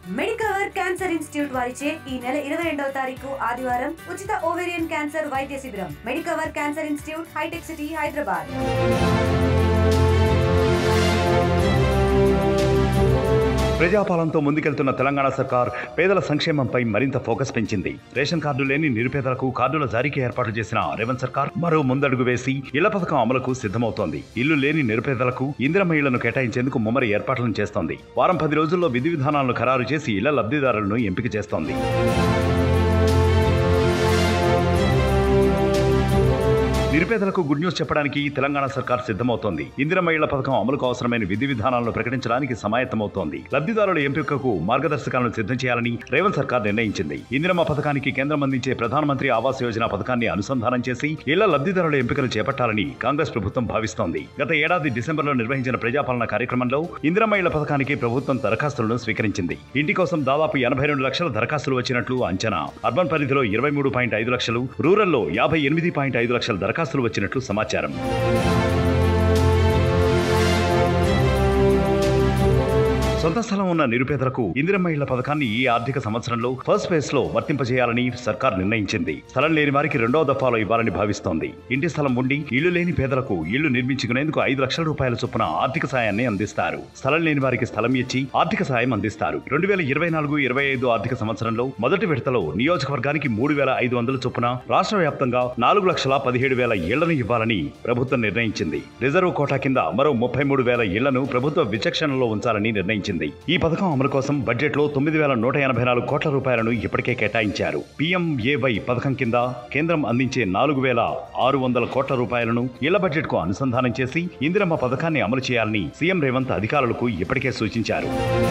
Medicover Cancer institute వారిచే ఈ నెల ఇరవై రెండవ తారీఖు ఆదివారం ఉచిత ఓవేరియన్ క్యాన్సర్ వైద్య శిబిరం మెడికవర్ క్యాన్సర్ ఇన్స్టిట్యూట్ హైటెక్ సిటీ హైదరాబాద్ ప్రజాపాలనతో ముందుకెళ్తున్న తెలంగాణ సర్కార్ పేదల సంక్షేమంపై మరింత ఫోకస్ పెంచింది రేషన్ కార్డు లేని నిరుపేదలకు కార్డుల జారీకి ఏర్పాటు చేసిన రేవంత్ సర్కార్ మరో ముందడుగు వేసి ఇళ్ల పథకం అమలుకు సిద్ధమవుతోంది ఇల్లు లేని నిరుపేదలకు ఇందిరమ్మ ఇళ్లను కేటాయించేందుకు ముమ్మరి ఏర్పాట్లను చేస్తోంది వారం పది రోజుల్లో విధి విధానాలను ఖరారు చేసి ఇళ్ల లబ్ధిదారులను ఎంపిక చేస్తోంది నిరుపేదలకు గుడ్ న్యూస్ చెప్పడానికి తెలంగాణ సర్కార్ సిద్ధమవుతోంది ఇందిరమ్మ ఇళ్ల పథకం అమలుకు అవసరమైన విధి విధానాలను ప్రకటించడానికి సమాయత్తమవుతోంది లబ్ధిదారుల ఎంపికకు మార్గదర్శకాలను సిద్ధం చేయాలని రేవంత్ సర్కార్ నిర్ణయించింది ఇందిరమ్మ పథకానికి కేంద్రం అందించే ప్రధానమంత్రి ఆవాస్ యోజన పథకాన్ని అనుసంధానం చేసి ఇళ్ల లబ్ధిదారుల ఎంపికలు చేపట్టాలని కాంగ్రెస్ ప్రభుత్వం భావిస్తోంది గత ఏడాది డిసెంబర్లో నిర్వహించిన ప్రజాపాలన కార్యక్రమంలో ఇందిరమ్మ ఇళ్ల పథకానికి ప్రభుత్వం దరఖాస్తులను స్వీకరించింది ఇంటి కోసం దాదాపు ఎనభై రెండు లక్షల దరఖాస్తులు వచ్చినట్లు అంచనా అర్బన్ పరిధిలో ఇరవై మూడు పాయింట్ ఐదు లక్షలు రూరల్లో యాభై ఎనిమిది పాయింట్ ఐదు లక్షల దరఖాస్తులు వచ్చినట్లు సమాచారం సొంత స్థలం ఉన్న నిరుపేదలకు ఇందిరమ్మ ఇళ్ల పథకాన్ని ఈ ఆర్థిక సంవత్సరంలో ఫస్ట్ ఫేజ్ లో వర్తింపజేయాలని సర్కార్ నిర్ణయించింది స్థలం లేని వారికి రెండవ దఫాలో ఇవ్వాలని భావిస్తోంది ఇంటి స్థలం ఉండి ఇళ్లు లేని పేదలకు ఇళ్లు నిర్మించుకునేందుకు ఐదు లక్షల రూపాయల చొప్పున ఆర్థిక సాయాన్ని అందిస్తారు స్థలం లేని వారికి స్థలం ఇచ్చి ఆర్థిక సాయం అందిస్తారు రెండు వేల ఇరవై నాలుగు ఇరవై ఐదు ఆర్థిక సంవత్సరంలో మొదటి విడతలో నియోజకవర్గానికి మూడు వేల ఐదు వందల చొప్పున రాష్ట్ర వ్యాప్తంగా నాలుగు లక్షల పదిహేడు వేల ఇళ్లను ఇవ్వాలని ప్రభుత్వం నిర్ణయించింది రిజర్వ్ కోటా కింద మరో ముప్పై మూడు వేల ఇళ్లను ప్రభుత్వ విచక్షణలో ఉంచాలని నిర్ణయించింది ఈ పథకం అమలు కోసం బడ్జెట్ లో తొమ్మిది వేల నూట ఎనభై నాలుగు కోట్ల రూపాయలను ఇప్పటికే కేటాయించారు పీఎంఏవై పథకం కింద కేంద్రం అందించే నాలుగు వేల ఆరు వందల కోట్ల రూపాయలను ఇళ్ల బడ్జెట్ కు అనుసంధానం చేసి ఇందిరమ్మ పథకాన్ని అమలు చేయాలని సీఎం రేవంత్ అధికారులకు ఇప్పటికే సూచించారు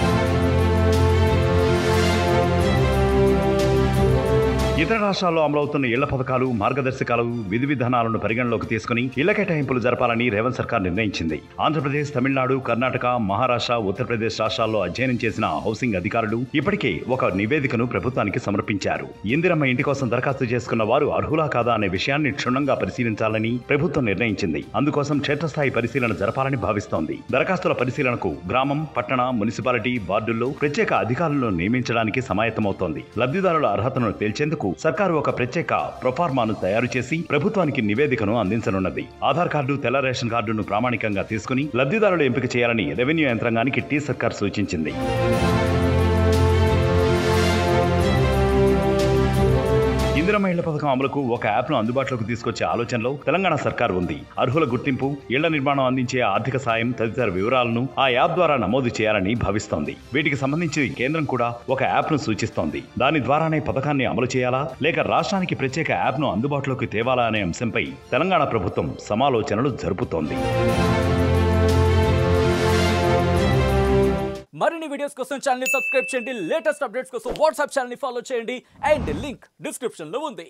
ఇతర రాష్ట్రాల్లో అమలవుతున్న ఇళ్ల పథకాలు మార్గదర్శకాలు విధి విధానాలను పరిగణలోకి తీసుకుని ఇళ్ల కేటాయింపులు జరపాలని రేవంత్ సర్కార్ నిర్ణయించింది ఆంధ్రప్రదేశ్ తమిళనాడు కర్ణాటక మహారాష్ట్ర ఉత్తరప్రదేశ్ రాష్ట్రాల్లో అధ్యయనం చేసిన హౌసింగ్ అధికారులు ఇప్పటికే ఒక నివేదికను ప్రభుత్వానికి సమర్పించారు ఇందిరమ్మ ఇంటి కోసం దరఖాస్తు చేసుకున్న వారు అర్హులా కాదా అనే విషయాన్ని క్షుణ్ణంగా పరిశీలించాలని ప్రభుత్వం నిర్ణయించింది అందుకోసం క్షేత్రస్థాయి పరిశీలన జరపాలని భావిస్తోంది దరఖాస్తుల పరిశీలనకు గ్రామం పట్టణ మున్సిపాలిటీ వార్డుల్లో ప్రత్యేక అధికారులను నియమించడానికి సమాయత్తమవుతోంది లబ్ధిదారుల అర్హతను తేల్చేందుకు సర్కారు ఒక ప్రత్యేక ప్రొఫార్మాను తయారు చేసి ప్రభుత్వానికి నివేదికను అందించనున్నది ఆధార్ కార్డు తెల్ల రేషన్ కార్డును ప్రామాణికంగా తీసుకుని లబ్ధిదారులు ఎంపిక చేయాలని రెవెన్యూ యంత్రాంగానికి టీ సర్కార్ సూచించింది ఇందిరమ్మ ఇళ్ల పథకం అమలుకు ఒక యాప్ ను అందుబాటులోకి తీసుకొచ్చే ఆలోచనలో తెలంగాణ సర్కార్ ఉంది అర్హుల గుర్తింపు ఇళ్ల నిర్మాణం అందించే ఆర్థిక సాయం తదితర వివరాలను ఆ యాప్ ద్వారా నమోదు చేయాలని భావిస్తోంది వీటికి సంబంధించి కేంద్రం కూడా ఒక యాప్ ను సూచిస్తోంది దాని ద్వారానే పథకాన్ని అమలు చేయాలా లేక రాష్ట్రానికి ప్రత్యేక యాప్ ను అందుబాటులోకి తేవాలా అనే అంశంపై తెలంగాణ ప్రభుత్వం సమాలోచనలు జరుపుతోంది మరిన్ని వీడియోస్ కోసం ఛానల్ ని సబ్స్క్రైబ్ చేయండి లేటెస్ట్ అప్డేట్స్ కోసం వాట్సాప్ ఛానల్ ని ఫాలో చేయండి అండ్ లింక్ డిస్క్రిప్షన్ లో ఉంది